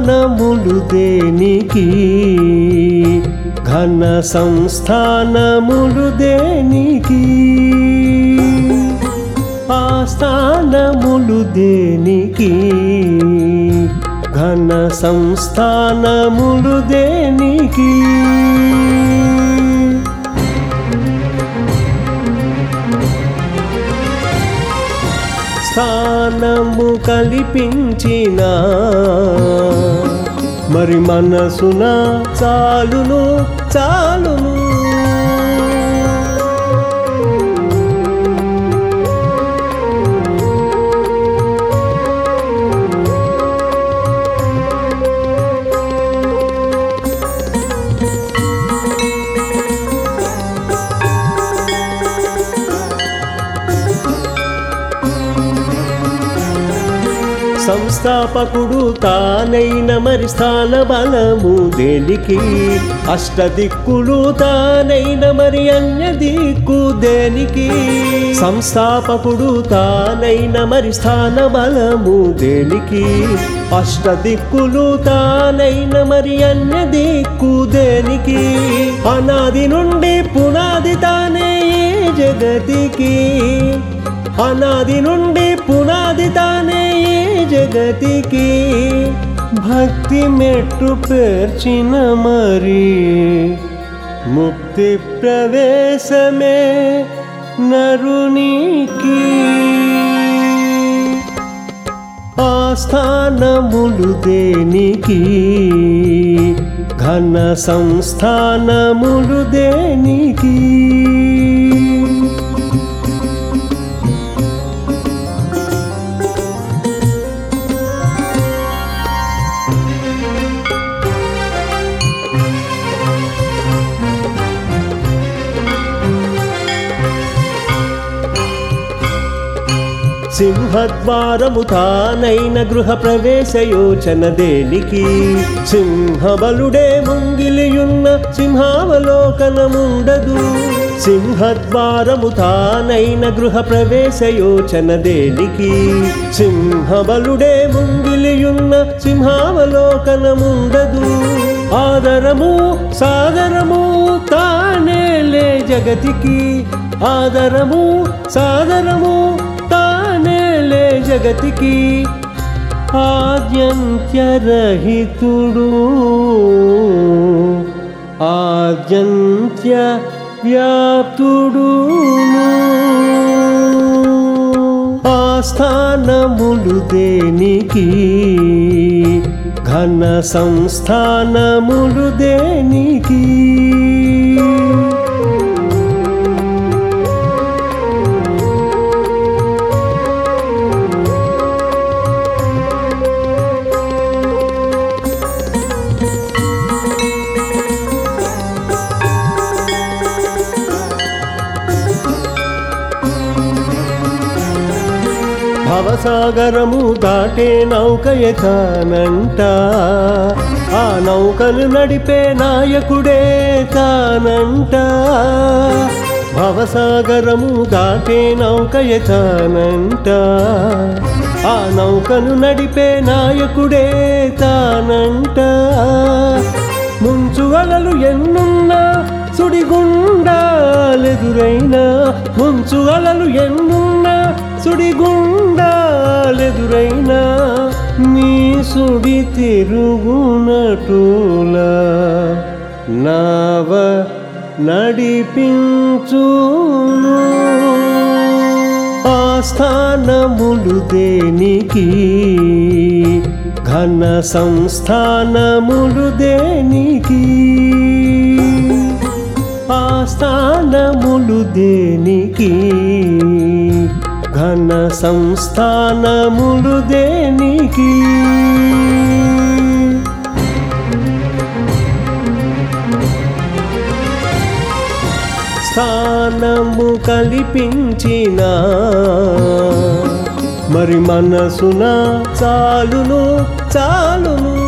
స్థానములు దేనికి ఘన సంస్థానములు దేనికి ఆ స్థానములు దేనికి ఘన సంస్థానములు దేనికి స్థానము కల్పించిన మరి మనసున చాలును చాలును సంస్థాపకుడు తానైన మరి స్థాన బలము దేనికి అష్టదిక్కులు తానైన మరి అన్య దిక్కు దేనికి సంస్థాపకుడు తానైన మరి స్థాన బలము దేనికి అష్టదిక్కులు తానైన మరి అన్య దిక్కు దేనికి అనాది నుండి పునాది తానే ఈ జగతికి అనాది నుండి పునాది తానే ఈ జగతికి భక్తి మెట్టు పేర్చిన మరి ముక్తి ప్రవేశమే నరునికి ఆ స్థానములు దేనికి ఘన సంస్థానములు దేనికి సింహద్వారము తానైన గృహ ప్రవేశ యోచన దేనికి సింహబలుడే ముంగిలియున్న సింహావలోకనముండదు సింహద్వారము తానైన గృహ ప్రవేశ యోచన దేనికి సింహబలుడే ముంగిలియున్న సింహావలోకనముండదు ఆదరము సాదరము తానేలే జగతికి ఆదరము సాదరము తానేలే జగతికి ఆద్యంత్యరహితుడు ఆద్యంత్య వ్యాప్తుడు ఆ స్థానములు దేనికి ఘన సంస్థానములు దేనికి భవసాగరము దాటే నౌక ఎతానంట ఆ నౌకను నడిపే నాయకుడే తానంట భవసాగరము దాటే నౌక ఎతానంట ఆ నౌకను నడిపే నాయకుడే తానంట ముంచుగలలు ఎన్నున్నా సుడిగుండాలెదురైనా ముంచుగలలు ఎన్నున్నా సుడిగుండాలెదురైనా నీ సుడి తిరుగునటులా నావ నడిపించును ఆ స్థానములు దేనికి ఘన సంస్థానములు దేనికి ఆ స్థానములు దేనికి ఘన సంస్థానములు దేనికి స్థానము కల్పించిన మరి మనసున చాలును చాలును